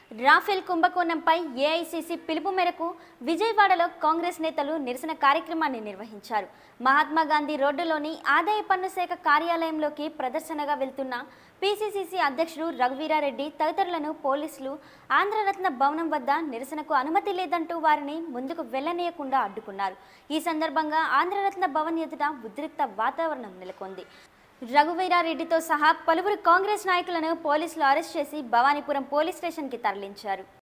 Rafale కుంభకోణంపై AICC పిలుపు మేరకు విజయవాడలో కాంగ్రెస్ నేతలు నిరసన కార్యక్రమాన్ని నిర్వహించారు మహాత్మా గాంధీ రోడ్డులోని ఆదాయ పన్ను శాఖ కార్యాలయంలోకి ప్రదర్శనగా వెళ్తున్న పీసీసీసీ అధ్యక్షుడు రఘువీరారెడ్డి తదితరులను పోలీసులు ఆంధ్రరత్న భవనం వద్ద నిరసనకు అనుమతి లేదంటూ వారిని ముందుకు వెళ్లనీయకుండా అడ్డుకున్నారు ఈ సందర్భంగా ఆంధ్రరత్న భవన్ ఎదుట ఉద్రిక్త వాతావరణం నెలకొంది రఘువీరారెడ్డితో సహా పలువురు కాంగ్రెస్ నాయకులను పోలీసులు అరెస్ట్ చేసి భవానీపురం పోలీస్ స్టేషన్కి తరలించారు